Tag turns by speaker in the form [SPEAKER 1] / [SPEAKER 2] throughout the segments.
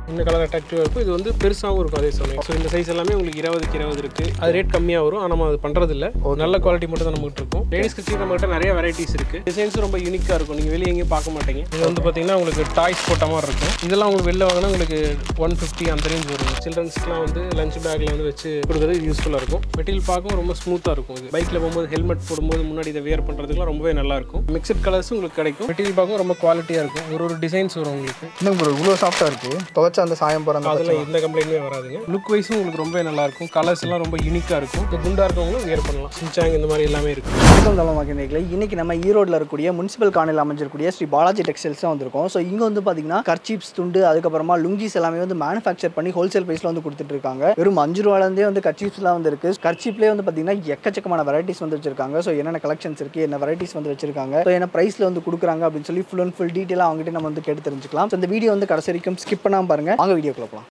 [SPEAKER 1] இந்த கலர் அட்ராக்டிவாக இருக்கும் இது வந்து பெருசாகவும் இருக்கும் அதே சமயம் ஸோ இந்த சைஸ் எல்லாமே உங்களுக்கு இருபதுக்கு இருபது இருக்குது அது ரேட் கம்மியாக வரும் ஆனால் நம்ம அது பண்ணுறதில்ல நல்ல குவாலிட்டி மட்டும் தான் நம்மகிட்ட இருக்கும் லேடிஸ் கிட்ஸ் நம்மகிட்ட நிறைய வெரைட்டிஸ் இருக்குது டிசைன்ஸும் ரொம்ப யூனிக்காக இருக்கும் நீங்கள் வெளியே எங்கேயும் பார்க்க மாட்டீங்க இது வந்து பார்த்தீங்கன்னா உங்களுக்கு டாய்ஸ் போட்ட மாதிரி இருக்கும் இதெல்லாம் உங்களுக்கு வெளில வாங்கினா உங்களுக்கு ஒன் ஃபிஃப்டி அந்த ரேஞ்ச் வரும் சில்ட்ரன்ஸ்க்குலாம் வந்து லஞ்ச் பேக்கில் வந்து வச்சு கொடுக்குறது யூஸ்ஃபுல்லாக இருக்கும் மெட்டீரியல் பார்க்கவும் ரொம்ப ஸ்மூத்தாக இருக்கும் இது பைக்கில் போகும்போது ஹெல்மெட் போடும்போது முன்னாடி இதை வேர் பண்ணுறதுக்குலாம் ரொம்பவே நல்லா இருக்கும் மிக்சட் கலர்ஸ் உங்களுக்கு கிடைக்கும் மெட்டீரியல் பார்க்கவும் ரொம்ப குவாலிட்டியாக இருக்கும் ஒரு ஒரு டிசைன்ஸ் வரும் உங்களுக்கு
[SPEAKER 2] இன்னும் ப்ரோ இவ்வளோ சாஃப்டாக இருக்குது துவைச்சா அந்த சாயம் போகிற அந்த
[SPEAKER 1] அதெல்லாம் எந்த கம்ப்ளைண்ட்டுமே வராதுங்க லுக் வைஸும் உங்களுக்கு ரொம்ப நல்லா இருக்கும் கலர்ஸ் எல்லாம் ரொம்ப யூனிக்காக இருக்கும் இப்போ குண்டா இருக்கவங்களும் வேர் பண்ணலாம் சின்சாங் இந்த மாதிரி எல்லாமே இருக்கு
[SPEAKER 3] வணக்கம் தலம் மக்களே இன்னைக்கு நம்ம ஈரோட்டில் இருக்கக்கூடிய முனிசிபல் காணில் அமைஞ்சிருக்கக்கூடிய ஸ்ரீ பாலாஜி டெக்ஸ்டைல்ஸ் தான் வந்திருக்கோம் ஸோ இங்கே வந்து பார்த்தீங்கன்னா கர்ச்சீப்ஸ் துண்டு அதுக்கப்புறமா லுங்கிஸ் எல்லாமே வந்து மேனுஃபேக்சர் பண்ணி ஹோல்சேல் ப்ரைஸில் வந்து கொடுத்துட்டு இருக்காங்க வெறும் அஞ்சு ரூபாலேருந்தே வந்து கர்ச்சீப்ஸ்லாம் வந்து இருக்கு கர்ச்சீப்லேயே வந்து பார்த்தீங்கன்னா எக்கச்சக்கமான வெரைட்டிஸ் வந்து வச்சிருக்காங்க ஸோ என்னென்ன கலெக்ஷன்ஸ் இருக்கு என்ன வெரைட்டிஸ் வந்து வச்சிருக்காங்க ஸோ என்ன ப்ரைஸில் வந்து கொடுக்குறாங்க அப்படின்னு சொல்லி ஃபுல் அண்ட் ஃபுல் டீட்டெயிலாக அவங்ககிட்ட நம்ம வந்து கேட்டு தெரிஞ்சுக்கலாம் ஸோ இந்த வீடியோ வந்து கடைசி வரைக்கும் ஸ்கிப் பண்ணாமல் பாருங்க வாங்க வீடியோக்குள்ள போகலாம்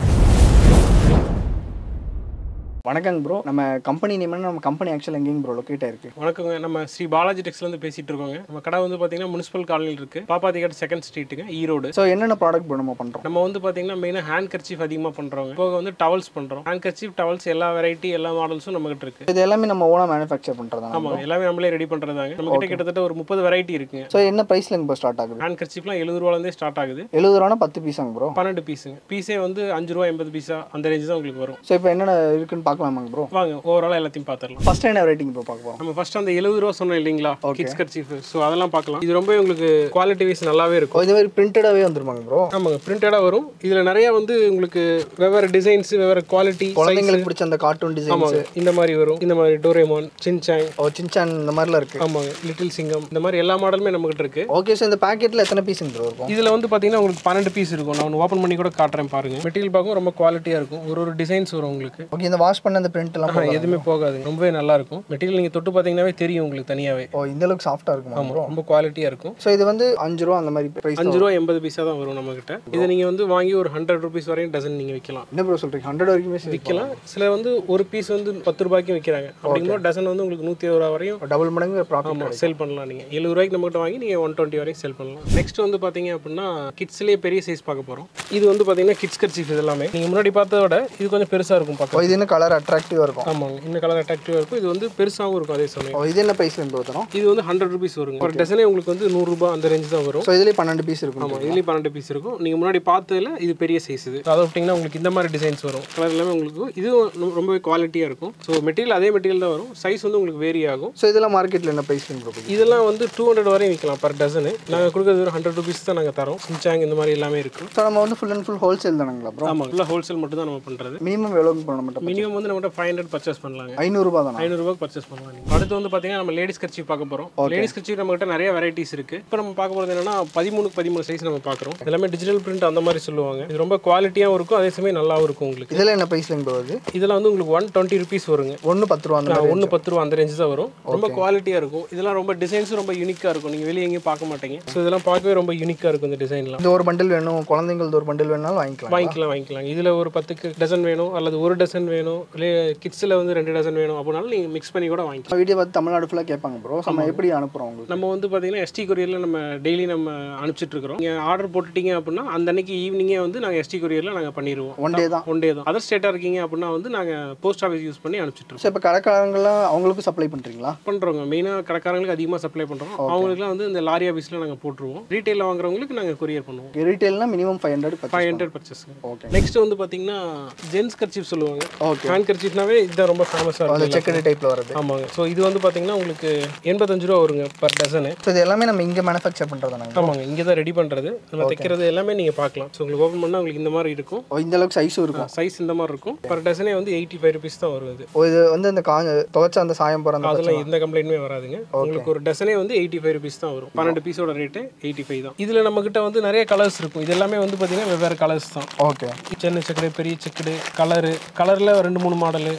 [SPEAKER 3] வணக்கங்க ப்ரோ நம்ம கம்பெனி நேம் நம்ம கம்பெனி ஆக்சுவல் எங்கேயும் ப்ரோ லொக்கேட் ஆயிருக்கு
[SPEAKER 1] வணக்கங்க நம்ம ஸ்ரீ பாலாஜி டெக்ஸ்லேருந்து பேசிட்டு இருக்கோங்க நம்ம கடை வந்து பார்த்தீங்கன்னா முனிசிபல் காலனியில் இருக்கு பாப்பாத்திகாட் செகண்ட் ஸ்ட்ரீட்டுங்க ஈரோடு
[SPEAKER 3] ஸோ என்னென்ன ப்ராடக்ட் ப்ரோ நம்ம பண்ணுறோம்
[SPEAKER 1] நம்ம வந்து பார்த்தீங்கன்னா மெயினாக ஹேண்ட் கர்ச்சீஃப் அதிகமாக பண்ணுறோங்க போக வந்து டவல்ஸ் பண்ணுறோம் ஹேண்ட் கர்ச்சீஃப் டவல்ஸ் எல்லா வெரைட்டி எல்லா மாடல்ஸும் நம்மகிட்ட இருக்கு
[SPEAKER 3] இது எல்லாமே நம்ம ஓனாக மேனுஃபேக்சர் பண்ணுறதா
[SPEAKER 1] ஆமாங்க எல்லாமே நம்மளே ரெடி பண்ணுறதாங்க நம்ம கிட்ட கிட்டத்தட்ட ஒரு முப்பது வெரைட்டி இருக்குங்க
[SPEAKER 3] ஸோ என்ன ப்ரைஸ்ல இப்போ ஸ்டார்ட் ஆகுது
[SPEAKER 1] ஹேண்ட் கர்ச்சீஃப்லாம் எழுபது ரூபாலேருந்தே ஸ்டார்ட் ஆகுது
[SPEAKER 3] எழுபது ரூபானா பத்து பீஸாங்க ப்ரோ
[SPEAKER 1] பன்னெண்டு பீஸுங்க பீஸே வந்து அஞ்சு ரூபா எண்பது பீஸா அந்த ரேஞ்ச் தான் உங்களுக்கு வரும்
[SPEAKER 3] ஸோ இப்போ என்னென்ன இருக்குன்னு பார்க்கலாமாங்க ப்ரோ
[SPEAKER 1] வாங்க ஓவராலாக எல்லாத்தையும் பார்த்துடலாம்
[SPEAKER 3] ஃபர்ஸ்ட் என்ன வெரைட்டிங் ப்ரோ பார்க்க போகிறோம்
[SPEAKER 1] நம்ம ஃபர்ஸ்ட் அந்த எழுபது ரூபா சொன்னோம் இல்லைங்களா கிட்ஸ் கர்ச்சீஃப் ஸோ அதெல்லாம் பார்க்கலாம் இது ரொம்ப உங்களுக்கு குவாலிட்டி வைஸ் நல்லாவே இருக்கும்
[SPEAKER 3] இதே மாதிரி பிரிண்டடாகவே வந்துருமாங்க ப்ரோ
[SPEAKER 1] ஆமாங்க பிரிண்டடாக வரும் இதில் நிறைய வந்து உங்களுக்கு வெவ்வேறு டிசைன்ஸ் வெவ்வேறு குவாலிட்டி
[SPEAKER 3] குழந்தைங்களுக்கு பிடிச்ச அந்த கார்ட்டூன் டிசைன்ஸ்
[SPEAKER 1] ஆமாங்க இந்த மாதிரி வரும் இந்த மாதிரி டோரேமான் சின்சாங்
[SPEAKER 3] ஓ சின்சான் இந்த மாதிரிலாம் இருக்கு
[SPEAKER 1] ஆமாங்க லிட்டில் சிங்கம் இந்த மாதிரி எல்லா மாடலுமே நம்மகிட்ட இருக்கு
[SPEAKER 3] ஓகே ஸோ இந்த பேக்கெட்டில் எத்தனை பீஸுங்க ப்ரோ இருக்கும்
[SPEAKER 1] இதில் வந்து பார்த்தீங்கன்னா உங்களுக்கு பன்னெண்டு பீஸ் இருக்கும் நான் ஓப்பன் பண்ணி கூட காட்டுறேன் பாருங்க மெட்டீரியல் பார்க்கும் ரொம்ப குவாலிட்டியாக இருக்கும் ஒரு ஒரு டிசைன்ஸ் வரும் உங்களுக்கு
[SPEAKER 3] ஓகே இந்த வாஷ் பண்ண அந்த பிரிண்ட் எல்லாம்
[SPEAKER 1] ஆஹா, எதுவுமே போகாது ரொம்பவே நல்லா இருக்கும் மெட்டீரியல் நீங்கள் தொட்டு பார்த்தீங்கன்னாவே தெரியும் உங்களுக்கு தனியாகவே
[SPEAKER 3] ஓ இந்த அளவுக்கு சாஃப்டாக இருக்குமா
[SPEAKER 1] ஆமாம் ரொம்ப குவாலிட்டியாக இருக்கும்
[SPEAKER 3] ஸோ இது வந்து அஞ்சு ரூபா அந்த மாதிரி ப்ரைஸ்
[SPEAKER 1] அஞ்சு ரூபா எண்பது பைசா தான் வரும் நம்மகிட்ட இதை நீங்கள் வந்து வாங்கி ஒரு ஹண்ட்ரட் ருபீஸ் வரையும் டசன் நீங்கள் விற்கலாம்
[SPEAKER 3] என்ன ப்ரோ சொல்கிறீங்க ஹண்ட்ரட் வரைக்குமே சரி
[SPEAKER 1] விற்கலாம் சில வந்து ஒரு பீஸ் வந்து பத்து ரூபாய்க்கும் விற்கிறாங்க அப்படிங்கும்போது டசன் வந்து உங்களுக்கு நூற்றி இருபது ரூபா வரையும்
[SPEAKER 3] டபுள் மடங்கு ப்ராஃபிட்
[SPEAKER 1] ஆமாம் செல் பண்ணலாம் நீங்கள் எழுபது ரூபாய்க்கு நம்மகிட்ட வாங்கி நீங்கள் ஒன் டுவெண்ட்டி வரைக்கும் செல் பண்ணலாம் நெக்ஸ்ட் வந்து பார்த்தீங்க அப்படின்னா கிட்ஸ்லேயே பெரிய சைஸ் பார்க்க போகிறோம் இது வந்து பார்த்தீங்கன்னா கிட்ஸ் கர்ச்சீஃப் இது எல்லாமே நீங்கள் முன்னாடி பார்த்தத விட இது கொஞ்சம் பெருசாக இருக்கும் பார்க்க
[SPEAKER 3] ஓ இது என்ன கலர் அட்ராக்டிவாக இருக்கும்
[SPEAKER 1] ஆமாங்க இந்த கலர் அட்ராக்டிவாக இருக்கும் இது வந்து பெருசாகவும் இருக்கும் அதே சமயம்
[SPEAKER 3] ஓ இது என்ன ப்ரைஸ்ல ப்ரோ தரும்
[SPEAKER 1] இது வந்து ஹண்ட்ரட் ருபீஸ் வருங்க ஒரு டசனே உங்களுக்கு வந்து நூறுரூபா அந்த ரேஞ்ச் தான் வரும்
[SPEAKER 3] ஸோ இதுலேயே பன்னெண்டு பீஸ் இருக்கும்
[SPEAKER 1] ஆமாம் இதுலேயும் பன்னெண்டு பீஸ் இருக்கும் நீங்கள் முன்னாடி பார்த்ததுல இது பெரிய சைஸ் இது அதை விட்டிங்கன்னா உங்களுக்கு இந்த மாதிரி டிசைன்ஸ் வரும் கலர் எல்லாமே உங்களுக்கு இது ரொம்பவே குவாலிட்டியாக இருக்கும் ஸோ மெட்டீரியல் அதே மெட்டீரியல் தான் வரும் சைஸ் வந்து உங்களுக்கு வேரி ஆகும்
[SPEAKER 3] ஸோ இதெல்லாம் மார்க்கெட்டில் என்ன ப்ரைஸ் ப்ரோ
[SPEAKER 1] இதெல்லாம் வந்து டூ ஹண்ட்ரட் வரையும் விற்கலாம் பர் டசனு நாங்கள் கொடுக்குறது ஒரு ஹண்ட்ரட் ருபீஸ் தான் நாங்கள் தரோம் சின்சாங் இந்த மாதிரி எல்லாமே இருக்கும்
[SPEAKER 3] ஸோ நம்ம வந்து ஃபுல் அண்ட் ஃபுல் ஹோல்சேல் தானுங்களா ப்ரோ
[SPEAKER 1] ஆமாம் ஃபுல்லாக ஹோல்சேல் மட்டும் தான் நம்ம பண்ணுறது
[SPEAKER 3] மினிமம் எவ்வளோ பண்ண மாட்டோம்
[SPEAKER 1] மினிமம் வந்து நம்மகிட்ட ஃபைவ் ஹண்ட்ரட் பர்ச்சேஸ் பண்ணலாங்க
[SPEAKER 3] ஐநூறுரூபா தானா
[SPEAKER 1] ஐநூறுரூபாய்க்கு பர்ச்சேஸ் பண்ணலாம் நீங்க. அடுத்து வந்து பார்த்தீங்கன்னா நம்ம லேடிஸ் கட்சி பார்க்க போகிறோம் லேடிஸ் கட்சி நம்மகிட்ட நிறைய வெரைட்டிஸ் இருக்கு இப்போ நம்ம பார்க்க போகிறது என்னன்னா பதிமூணுக்கு பதிமூணு சைஸ் நம்ம பார்க்குறோம் எல்லாமே டிஜிட்டல் பிரிண்ட் அந்த மாதிரி சொல்லுவாங்க இது ரொம்ப குவாலிட்டியாகவும் இருக்கும் அதே சமயம் நல்லாவும் இருக்கும் உங்களுக்கு
[SPEAKER 3] இதெல்லாம் என்ன ப்ரைஸ்லங்க ப்ரோ வருது
[SPEAKER 1] இதெல்லாம் வந்து உங்களுக்கு ஒன் டுவெண்ட்டி ருபீஸ் வருங்க
[SPEAKER 3] ஒன்று பத்து ரூபா அந்த மாதிரி
[SPEAKER 1] ஒன்று பத்து ரூபா அந்த ரேஞ்சு தான் வரும் ரொம்ப குவாலிட்டியாக இருக்கும் இதெல்லாம் ரொம்ப டிசைன்ஸும் ரொம்ப யூனிக்காக இருக்கும் நீங்கள் வெளியே எங்கேயும் பார்க்க மாட்டீங்க ஸோ இதெல்லாம் பார்க்கவே ரொம்ப யூனிக்காக இருக்கும் இந்த டிசைன்லாம்
[SPEAKER 3] இந்த ஒரு பண்டில் வேணும் குழந்தைங்களுக்கு ஒரு பண்டில் வேணாலும் வாங்கிக்கலாம்
[SPEAKER 1] வாங்கிக்கலாம் வாங்கிக்கலாம் இதில் ஒரு பத்துக்கு டசன் வேணும் அல்லது ஒரு டசன் வேணும் இல்லை கிட்ஸில் வந்து ரெண்டு டசன் வேணும் அப்படின்னாலும் நீங்கள் மிக்ஸ் பண்ணி கூட வாங்கிக்கலாம்
[SPEAKER 3] வீடியோ பார்த்து தமிழ்நாடு ஃபுல்லாக கேட்பாங்க ப்ரோ நம்ம எப்படி அனுப்புகிறோம் உங்களுக்கு
[SPEAKER 1] நம்ம வந்து பார்த்தீங்கன்னா எஸ்டி கொரியரில் நம்ம டெய்லி நம்ம அனுப்பிச்சிட்டு இருக்கிறோம் நீங்கள் ஆர்டர் போட்டுட்டீங்க அப்படின்னா அந்த அன்னைக்கு ஈவினிங்கே வந்து நாங்கள் எஸ்டி கொரியரில் நாங்கள் பண்ணிடுவோம்
[SPEAKER 3] ஒன் டே தான்
[SPEAKER 1] ஒன் டே தான் அதர் ஸ்டேட்டாக இருக்கீங்க அப்படின்னா வந்து நாங்கள் போஸ்ட் ஆஃபீஸ் யூஸ் பண்ணி அனுப்பிச்சிட்டு
[SPEAKER 3] ஸோ இப்போ கடைக்காரங்களாம் அவங்களுக்கும் சப்ளை பண்ணுறீங்களா
[SPEAKER 1] பண்ணுறோங்க மெயினாக கடைக்காரங்களுக்கு அதிகமாக சப்ளை பண்ணுறோம் அவங்களுக்குலாம் வந்து இந்த லாரி ஆஃபீஸில் நாங்கள் போட்டுருவோம் ரீட்டெயிலில் வாங்குறவங்களுக்கு நாங்கள் கொரியர் பண்ணுவோம்
[SPEAKER 3] ரீட்டெயில்னா minimum five hundred
[SPEAKER 1] five hundred purchase
[SPEAKER 3] okay
[SPEAKER 1] next வந்து பார்த்தீங்கன்னா ஜென்ஸ் கர்ச்சீஃப் சொல்லுவாங்க
[SPEAKER 3] ஓகே
[SPEAKER 1] ஹேண்ட் கர்ச்சீஃப்னாவே இதுதான் ரொம்ப ஃபேமஸாக
[SPEAKER 3] அந்த
[SPEAKER 1] இருக்கும்
[SPEAKER 3] செக்கடு டைப்பில் வருது
[SPEAKER 1] ஆமாங்க ஸோ இது வந்து பார்த்தீங்கன்னா உங்களுக்கு எண்பத்தஞ்சு ரூபா வருங்க பர் டசனு
[SPEAKER 3] ஸோ இது எல்லாமே நம்ம இங்கே மேனுஃபேக்சர் பண்ணுறது நாங்கள்
[SPEAKER 1] ஆமாங்க இங்கே தான் ரெடி பண்ணுறது நம்ம தைக்கிறது எல்லாமே நீங்கள் பார்க்கலாம் ஸோ உங்களுக்கு ஓப்பன் பண்ணால் உங்களுக்கு இந்த மாதிரி இருக்கும்
[SPEAKER 3] ஓ இந்த அளவுக்கு சைஸும் இருக்கும்
[SPEAKER 1] சைஸ் இந்த மாதிரி இருக்கும் பர் டசனே வந்து எயிட்டி ஃபைவ் ருபீஸ் தான் வருது
[SPEAKER 3] ஓ இது வந்து அந்த காஞ்ச துவைச்ச அந்த சாயம் போகிற அந்த
[SPEAKER 1] அதெல்லாம் எந்த கம்ப்ளைண்ட்டுமே வராதுங்க உங்களுக்கு ஒரு டசனே வந்து எயிட்டி ஃபைவ் ருபீஸ் தான் வரும் பன்னெண்டு பீஸோட ரேட்டு எயிட்டி ஃபைவ் தான் இதில் நம்மக்கிட்ட வந்து நிறைய கலர்ஸ் இருக்கும் இது எல்லாமே வந்து பார்த்தீங்கன்னா வெவ்வேறு கலர்ஸ் தான்
[SPEAKER 3] ஓகே
[SPEAKER 1] சின்ன செக்கடு பெரிய செக்கடு கலரு கலரில் ரெண்டு மூணு மாடலு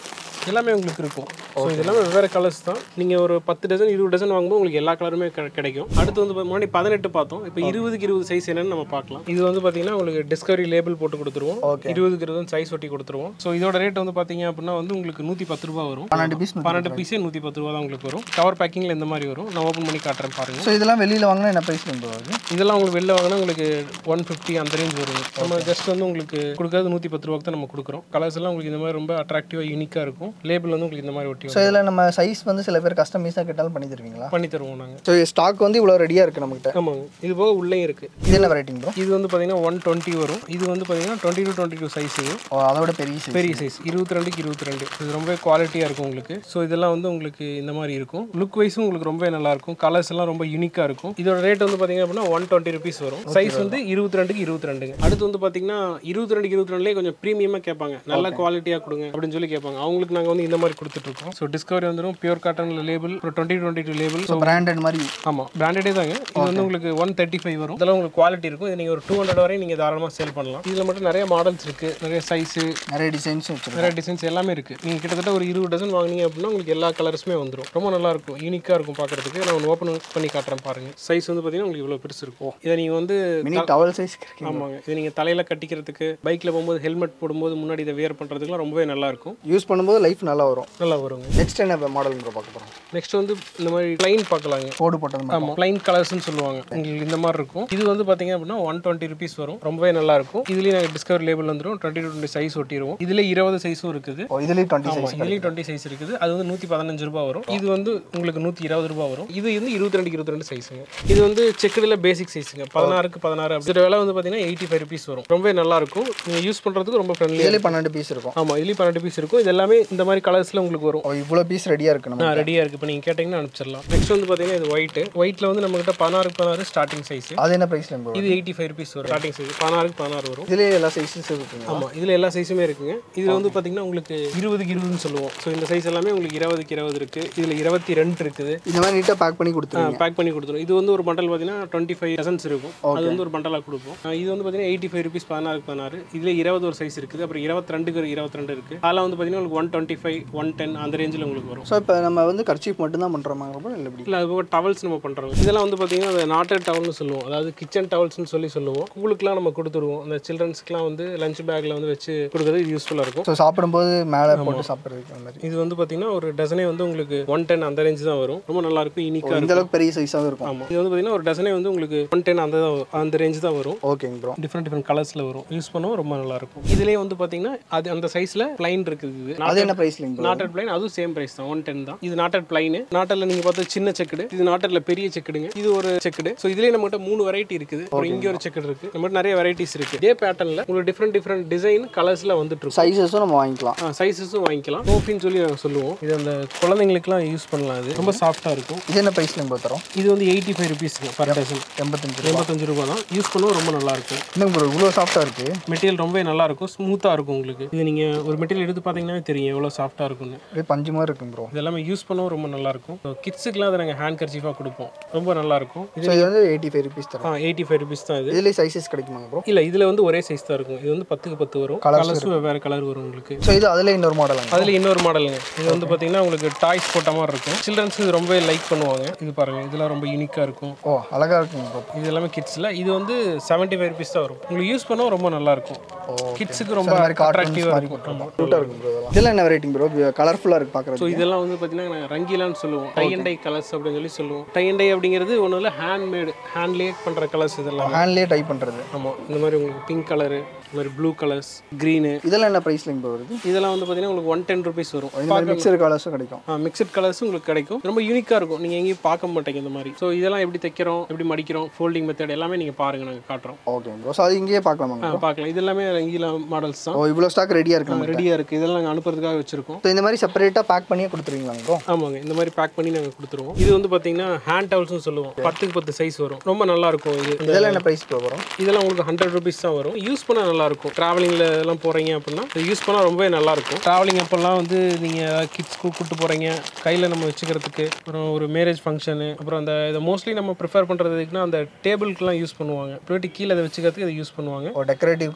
[SPEAKER 1] எல்லாமே உங்களுக்கு இருக்கும் ஸோ இது எல்லாமே வெவ்வேறு கலர்ஸ் தான் நீங்கள் ஒரு பத்து டசன் இருபது டசன் வாங்கும்போது உங்களுக்கு எல்லா கலருமே கிடை- கிடைக்கும் அடுத்து வந்து பா- முன்னாடி பதினெட்டு பார்த்தோம் இப்போ இருபதுக்கு இருபது சைஸ் என்னன்னு நம்ம பார்க்கலாம் இது வந்து பார்த்தீங்கன்னா உங்களுக்கு டிஸ்கவரி லேபிள் போட்டு கொடுத்துருவோம் இருபதுக்கு இருபது சைஸ் ஒட்டி கொடுத்துருவோம் ஸோ இதோட ரேட் வந்து பார்த்தீங்க அப்படின்னா வந்து உங்களுக்கு நூற்றி பத்து ரூபா வரும்
[SPEAKER 2] பன்னெண்டு பீஸ்
[SPEAKER 1] பன்னெண்டு பீஸே நூற்றி பத்து ரூபா தான் உங்களுக்கு வரும் கவர் பேக்கிங்கில் இந்த மாதிரி வரும் நான் ஓப்பன் பண்ணி காட்டுறேன் பாருங்க
[SPEAKER 2] ஸோ இதெல்லாம் வெளியில் வாங்கினா என்ன ப்ரைஸில் ப்ரோ வருது
[SPEAKER 1] இதெல்லாம் உங்களுக்கு வெளில வாங்கினா உங்களுக்கு ஒன் ஃபிஃப்டி அந்த ரேஞ்ச் வரும் நம்ம ஜஸ்ட் வந்து உங்களுக்கு கொடுக்கறது நூற்றி பத்து ரூபாய்க்கு தான் நம்ம கொடுக்குறோம் கலர்ஸ் எல்லாம் உங்களுக்கு இந்த மாதிரி ரொம்ப அட்ராக்டிவாக யூனிக்காக இருக்கும் லேபிள் வந்து உங்களுக்கு இந்த மாதிரி ஒட்டி
[SPEAKER 2] ஸோ இதில் நம்ம சைஸ் வந்து சில பேர் கஸ்டமைஸாக கேட்டாலும் பண்ணி தருவீங்களா
[SPEAKER 1] பண்ணி தருவோம் நாங்கள்
[SPEAKER 2] ஸோ ஸ்டாக் வந்து இவ்வளோ ரெடியாக இருக்குது நம்மகிட்ட
[SPEAKER 1] ஆமாங்க இது போக உள்ளேயும் இருக்குது
[SPEAKER 2] இது என்ன வெரைட்டிங் ப்ரோ
[SPEAKER 1] இது வந்து பார்த்தீங்கன்னா ஒன் டுவெண்ட்டி வரும் இது வந்து பார்த்தீங்கன்னா twenty two twenty two size இது
[SPEAKER 2] ஓ அதோட பெரிய சைஸ்
[SPEAKER 1] பெரிய சைஸ் இருபத்தி ரெண்டுக்கு இருபத்தி ரெண்டு இது ரொம்ப குவாலிட்டியாக இருக்கும் உங்களுக்கு ஸோ இதெல்லாம் வந்து உங்களுக்கு இந்த மாதிரி இருக்கும் லுக் வைஸும் உங்களுக்கு ரொம்ப நல்லா இருக்கும் கலர்ஸ் எல்லாம் ரொம்ப யூனிக்காக இருக்கும் இதோட ரேட் வந்து பார்த்தீங்க அப்படின்னா ஒன் டுவெண்ட்டி ருபீஸ் வரும் சைஸ் வந்து இருபத்தி ரெண்டுக்கு இருபத்தி ரெண்டுங்க அடுத்து வந்து பார்த்தீங்கன்னா இருபத்தி ரெண்டுக்கு இருபத்தி ரெண்டுலேயே கொஞ்சம் ப்ரீமியமாக கேட்பாங்க நல்ல குவாலிட்டியாக கொடுங்க அப்படின்னு சொல்லி கேட்பாங்க அவங்களுக்கு நாங்கள் வந்து இந்த மாதிரி கொடுத்துட்ருக்கோம் ஸோ டிஸ்கவரி வந்துடும் பியூர் காட்டனில் லேபிள் அப்புறம் twenty twenty two label
[SPEAKER 2] so branded மாதிரி
[SPEAKER 1] ஆமாம் பிராண்டடே தாங்க இது வந்து உங்களுக்கு ஒன் தேர்ட்டி ஃபைவ் வரும் இதெல்லாம் உங்களுக்கு குவாலிட்டி இருக்கும் இது நீங்கள் ஒரு டூ ஹண்ட்ரட் வரையும் நீங்கள் தாராளமாக சேல் பண்ணலாம் இதில் மட்டும் நிறைய மாடல்ஸ் இருக்குது நிறைய சைஸு
[SPEAKER 2] நிறைய டிசைன்ஸும் வச்சுருக்கோம்
[SPEAKER 1] நிறைய டிசைன்ஸ் எல்லாமே இருக்குது நீங்கள் கிட்டத்தட்ட ஒரு இருபது டசன் வாங்குனீங்க அப்படின்னா உங்களுக்கு எல்லா கலர்ஸுமே வந்துடும் ரொம்ப நல்லா இருக்கும் யூனிக்காக இருக்கும் பார்க்குறதுக்கு நான் ஒன்று ஓப்பன் பண்ணி காட்டுறேன் பாருங்க சைஸ் வந்து பார்த்தீங்கன்னா உங்களுக்கு இவ்வளோ பெருசு இருக்கும் இதை நீங்கள் வந்து
[SPEAKER 2] மினி டவல் சைஸ் இருக்கு
[SPEAKER 1] ஆமாங்க இதை நீங்கள் தலையில் கட்டிக்கிறதுக்கு பைக்கில் போகும்போது ஹெல்மெட் போடும்போது முன்னாடி இதை வியர் பண்ணுறதுக்குலாம் ரொம்பவே நல்லா இருக்கும்
[SPEAKER 2] யூஸ் பண்ணும்போது லைஃப் நல்லா வரும்
[SPEAKER 1] நல்லா வருங்க
[SPEAKER 2] நெக்ஸ்ட் என்ன மாடல் ப்ரோ பார்க்க போகிறோம்
[SPEAKER 1] நெக்ஸ்ட் வந்து இந்த மாதிரி ப்ளைன் பார்க்கலாங்க
[SPEAKER 2] கோடு போட்டது மாதிரி
[SPEAKER 1] ஆமாம் ப்ளைன் கலர்ஸ்னு சொல்லுவாங்க உங்களுக்கு இந்த மாதிரி இருக்கும் இது வந்து பார்த்தீங்க அப்படின்னா ஒன் டுவெண்ட்டி ருபீஸ் வரும் ரொம்பவே நல்லா இருக்கும் இதுலேயும் நாங்கள் டிஸ்கவர் லேபிள் வந்துடும் டுவெண்ட்டி டு டுவெண்ட்டி சைஸ் ஒட்டிடுவோம் இதில் இருபது சைஸும் இருக்குது
[SPEAKER 2] ஓ இதுலேயும் டுவெண்ட்டி
[SPEAKER 1] ஆமாம்
[SPEAKER 2] சைஸ்
[SPEAKER 1] இதுலேயும் டுவெண்ட்டி சைஸ் இருக்குது அது வந்து நூற்றி பதினஞ்சு ரூபா வரும் இது வந்து உங்களுக்கு நூற்றி இருபது ரூபா வரும் இது வந்து இருபத்தி ரெண்டு இருபத்தி ரெண்டு சைஸுங்க இது வந்து செக்குடில் பேசிக் சைஸுங்க பதினாறுக்கு பதினாறு இதோட விலை வந்து பார்த்தீங்கன்னா எயிட்டி ஃபைவ் ருபீஸ் வரும் ரொம்பவே நல்லா இருக்கும் நீங்கள் யூஸ் பண்ணுறதுக்கு ரொம்ப ஃப்ரெண்ட்லியாக
[SPEAKER 2] இதுலேயும் பன்னெண்டு பீஸ் இருக்கும்
[SPEAKER 1] ஆமாம் இதுலேயும் பன்னெண்டு பீஸ் இருக்கும் இது எல்லாமே இந்த மாதிரி கலர்ஸில் உங்களுக்கு வரும்
[SPEAKER 2] ஓ இவ்வளோ பீஸ் ரெடியாக இருக்கு நம்ம
[SPEAKER 1] ரெடியாக இருக்குது இப்போ நீங்கள் கேட்டிங்கன்னா அனுப்பிச்சிடலாம் நெக்ஸ்ட் வந்து பார்த்தீங்கன்னா இது ஒயிட்டு ஒயிட்டில் வந்து நம்மகிட்ட பதினாறுக்கு பதினாறு ஸ்டார்டிங் சைஸ்
[SPEAKER 2] அது என்ன ப்ரைஸில் ப்ரோ
[SPEAKER 1] இது எயிட்டி ஃபைவ் ருபீஸ் வரும் ஸ்டார்டிங் சைஸ் பதினாறுக்கு பதினாறு வரும்
[SPEAKER 2] இதுலேயே எல்லா சைஸஸ் இருக்குங்க
[SPEAKER 1] ஆமாம் இதில் எல்லா சைஸுமே இருக்குங்க இதில் வந்து பார்த்தீங்கன்னா உங்களுக்கு இருபதுக்கு இருபதுன்னு சொல்லுவோம் ஸோ இந்த சைஸ் எல்லாமே உங்களுக்கு இருபதுக்கு இருபது இருக்குது இதில் இருபத்தி ரெண்டு இருக்குது
[SPEAKER 2] இந்த மாதிரி நீட்டாக பேக் பண்ணி கொடுத்துருங்க
[SPEAKER 1] பேக் பண்ணி கொடுத்துரும் இது வந்து ஒரு பண்டல் பார்த்தீங்கன்னா டுவெண்ட்டி ஃபைவ் எசன்ஸ் இருக்கும் அது வந்து ஒரு பண்டலாக கொடுப்போம் அஹ் இது வந்து பார்த்தீங்கன்னா எயிட்டி ஃபைவ் ருபீஸ் பதினாறுக்கு பதினாறு இதில் இருபது ஒரு சைஸ் இருக்குது அப்புறம் இருபத்தி ரெண்டுக்கு ஒரு இருபத்தி ரெண்டு இருக்குது அதெல்லாம் வந்து பார்த்தீங்கன்னா உங்களுக்கு one twenty five one ten அந்த ரேஞ்சில் உங்களுக்கு வரும்
[SPEAKER 2] ஸோ இப்போ நம்ம வந்து கர்ச்சீஃப் மட்டும் தான் பண்ணுறோமா ப்ரோ இல்லை எப்படி
[SPEAKER 1] இல்லை அது போக டவல்ஸ் நம்ம பண்ணுறோம் இதெல்லாம் வந்து பார்த்தீங்கன்னா அந்த நாட்டட் டவல்னு சொல்லுவோம் அதாவது கிச்சன் டவல்ஸ்னு சொல்லி சொல்லுவோம் ஸ்கூலுக்குலாம் நம்ம கொடுத்துருவோம் அந்த சில்ட்ரன்ஸ்க்குலாம் வந்து லஞ்ச் பேக்கில் வந்து வச்சு கொடுக்குறது யூஸ்ஃபுல்லாக இருக்கும்
[SPEAKER 2] ஸோ சாப்பிடும்போது மேலே போட்டு சாப்பிட்றதுக்கு அந்த மாதிரி
[SPEAKER 1] இது வந்து பார்த்தீங்கன்னா ஒரு டசனே வந்து உங்களுக்கு ஒன் டென் அந்த ரேஞ்ச் தான் வரும் ரொம்ப நல்லா இருக்கும் யூனிக்காக
[SPEAKER 2] இந்த
[SPEAKER 1] இருக்கும்
[SPEAKER 2] அளவுக்கு பெரிய சைஸாகவும் இருக்கும்
[SPEAKER 1] ஆமாம் இது வந்து பார்த்தீங்கன்னா ஒரு டசனே வந்து உங்களுக்கு ஒன் டென் அந்த அந்த ரேஞ்ச் தான் வரும்
[SPEAKER 2] ஓகேங்க ப்ரோ
[SPEAKER 1] டிஃப்ரெண்ட் டிஃப்ரெண்ட் கலர்ஸில் வரும் யூஸ் பண்ணவும் ரொம்ப நல்லா இருக்கும் இதுலேயே வந்து பார்த்தீங்கன்னா அது அந்த சைஸில் பிளைன் இருக்குது இது
[SPEAKER 2] அது என்ன ப்ரைஸ்லிங்க ப்ரோ
[SPEAKER 1] நாட்டட் பிளைன் அதுவும் சேம் பிரைஸ் தான் ஒன் டென் தான் இது நாட்டட் பிளைன் நாட்டில் நீங்கள் பார்த்து சின்ன செக்குடு இது நாட்டட்ல பெரிய செக்குடுங்க இது ஒரு செக்குடு ஸோ இதுலேயே நம்மகிட்ட மூணு வெரைட்டி இருக்குது அப்புறம் இங்கே ஒரு செக்குடு இருக்கு நம்மகிட்ட நிறைய வெரைட்டிஸ் இருக்கு இதே பேட்டர்னில் உங்களுக்கு டிஃப்ரெண்ட் டிஃப்ரெண்ட் டிசைன் கலர்ஸில் வந்துட்டு இருக்கும்
[SPEAKER 2] சைஸஸும் நம்ம வாங்கிக்கலாம்
[SPEAKER 1] சைஸஸும் வாங்கிக்கலாம் கோஃபின்னு சொல்லி நாங்கள் சொல்லுவோம் இது அந்த குழந்தைங்களுக்குலாம் யூஸ் பண்ணலாம் இது ரொம்ப சாஃப்டாக இருக்கும்
[SPEAKER 2] இது என்ன ப்ரைஸ்லிங்க ப்ரோ தரோம்
[SPEAKER 1] இது வந்து எயிட்டி ஃபைவ் ருபீஸ்ங்க பர் டசன்
[SPEAKER 2] எண்பத்தஞ்சு ரூபா
[SPEAKER 1] எண்பத்தஞ்சு ரூபா தான் யூஸ் பண்ணவும் ரொம்ப நல்லா இருக்கும்
[SPEAKER 2] இன்னும் ப்ரோ இவ்வளோ சாஃப்டாக இருக்குது
[SPEAKER 1] மெட்டீரியல் ரொம்ப நல்லா இருக்கும் ஸ்மூத்தாக இருக்கும் உங்களுக்கு இது நீங்கள் ஒரு மெட்டீரியல் எடுத்து பார்த்தீங்கன்னா தெரியும் எவ்வளோ சாஃப்டாக இருக்கும்னு
[SPEAKER 2] அப்படியே பஞ்சு மாதிரி இருக்குங்க ப்ரோ
[SPEAKER 1] இது எல்லாமே யூஸ் பண்ணவும் ரொம்ப நல்லா இருக்கும் கிட்ஸுக்குலாம் அதை நாங்கள் ஹேண்ட் கர்ச்சீஃபாக கொடுப்போம் ரொம்ப நல்லா இருக்கும் இது
[SPEAKER 2] ஸோ இது வந்து எயிட்டி ஃபைவ் ருபீஸ் தரோம்
[SPEAKER 1] ஆ எயிட்டி ஃபைவ் ருபீஸ் தான் இது
[SPEAKER 2] இதுலேயே சைஸஸ் கிடைக்குமாங்க ப்ரோ
[SPEAKER 1] இல்லை இதில் வந்து ஒரே சைஸ் தான் இருக்கும் இது வந்து பத்துக்கு பத்து வரும் கலர்ஸும் வெவ்வேறு கலர் வரும் உங்களுக்கு
[SPEAKER 2] ஸோ இது அதில் இன்னொரு மாடலாங்க
[SPEAKER 1] அதில் இன்னொரு மாடலுங்க இது வந்து பார்த்தீங்கன்னா உங்களுக்கு டாய்ஸ் போட்ட மாதிரி இருக்கும் சில்ட்ரன்ஸ் இது ரொம்ப லைக் பண்ணுவாங்க இது பாருங்க இதெல்லாம் ரொம்ப யூனிக்காக இருக்கும்
[SPEAKER 2] ஓ அழகாக இருக்குங்க ப்ரோ
[SPEAKER 1] இது எல்லாமே கிட்ஸில் இது வந்து செவன்ட்டி ஃபைவ் ருபீஸ் தான் வரும் உங்களுக்கு யூஸ் பண்ணவும் ரொம்ப நல்லா இருக்கும் கிட்ஸுக்கு ரொம்ப
[SPEAKER 2] மாதிரி cartoons
[SPEAKER 1] அட்ராக்டிவாக
[SPEAKER 2] மாதிரி
[SPEAKER 1] இருக்கும் ஆமாம்
[SPEAKER 2] க்யூட்டாக இருக்கும் ப்ரோ இதெல்லாம் இதெல்லாம் என்ன வெரைட்டிங் ப்ரோ கலர்ஃபுல்லாக இருக்குது
[SPEAKER 1] ஸோ
[SPEAKER 2] பார்க்குறது
[SPEAKER 1] இதெல்லாம் வந்து பார்த்தீங்கன்னா நாங்கள் ரங்கீலான்னு சொல்லுவோம் டை அண்ட் டை கலர்ஸ் அப்படின்னு சொல்லி சொல்லுவோம் டை அண்ட் டை அப்படிங்கிறது ஒன்றும் இல்லை ஹேண்ட்மேடு ஹேண்ட்லேயே பண்ணுற கலர்ஸ் இதெல்லாம்
[SPEAKER 2] ஹேண்ட்லேயே டைப் பண்ணுறது
[SPEAKER 1] ஆமாம் இந்த மாதிரி உங்களுக்கு பிங்க் கலரு இந்த மாதிரி ப்ளூ கலர்ஸ் க்ரீனு
[SPEAKER 2] இதெல்லாம் என்ன ப்ரைஸ்லிங்க ப்ரோ வருது
[SPEAKER 1] இதெல்லாம் வந்து பார்த்தீங்கன்னா உங்களுக்கு ஒன் டென் ருபீஸ் வரும்
[SPEAKER 2] இந்த மாதிரி மிக்சர் கலர்ஸும் கிடைக்கும்
[SPEAKER 1] மிக்சட் கலர்ஸ் உங்களுக்கு கிடைக்கும் ரொம்ப யூனிக்காக இருக்கும் நீங்கள் எங்கேயும் பார்க்க மாட்டீங்க இந்த மாதிரி ஸோ இதெல்லாம் எப்படி தைக்கிறோம் எப்படி மடிக்கிறோம் ஃபோல்டிங் மெத்தட் எல்லாமே நீங்கள் பாருங்கள் நாங்கள் காட்டுறோம்
[SPEAKER 2] ஓகே ப்ரோ ஸோ அது இங்கேயே பார்க்கலாமாங்க
[SPEAKER 1] ஆ, பார்க்கலாம் இது எல்லாமே ரங்கீலா மாடல்ஸ் தான்
[SPEAKER 2] ஓ இவ்வளோ ஸ்டாக் ரெடியாக இருக்கு நம்ம
[SPEAKER 1] ரெடியாக இருக்குது இதெல்லாம் நாங்கள் அனுப்புறதுக்காக வச்சுருக்கோம்
[SPEAKER 2] ஸோ இந்த மாதிரி செப்பரேட்டாக பேக் பண்ணியே கொடுத்துருவீங்களா ப்ரோ
[SPEAKER 1] ஆமாங்க இந்த மாதிரி பேக் பண்ணி நாங்கள் கொடுத்துருவோம் இது வந்து பார்த்தீங்கன்னா ஹேண்ட் டவல்ஸ்னு சொல்லுவோம் பத்துக்கு பத்து சைஸ் வரும் ரொம்ப நல்லா இருக்கும் இது
[SPEAKER 2] இதெல்லாம் என்ன ப்ரைஸ் ப்ரோ வரும்
[SPEAKER 1] இதெல்லாம் உங்களுக்கு ஹண்ட்ரட் ருபீஸ் தான் வரும் யூஸ் பண்ண நல்லா இருக்கும் டிராவலிங்கில் எல்லாம் போகிறீங்க அப்படின்னா இது யூஸ் பண்ணால் ரொம்பவே நல்லா இருக்கும் டிராவலிங் அப்போல்லாம் வந்து நீங்கள் கிட்ஸ் கூப்பிட்டு போகிறீங்க கையில் நம்ம வச்சுக்கிறதுக்கு அப்புறம் ஒரு மேரேஜ் ஃபங்க்ஷனு அப்புறம் அந்த இதை மோஸ்ட்லி நம்ம ப்ரிஃபர் பண்ணுறது எதுக்குன்னா அந்த டேபிளுக்குலாம் யூஸ் பண்ணுவாங்க பின்னாடி கீழே அதை வச்சுக்கிறதுக்கு இதை யூஸ் பண்ணுவாங்க
[SPEAKER 2] ஓ டெக்கரேட்டிவ்க்காக நம்ம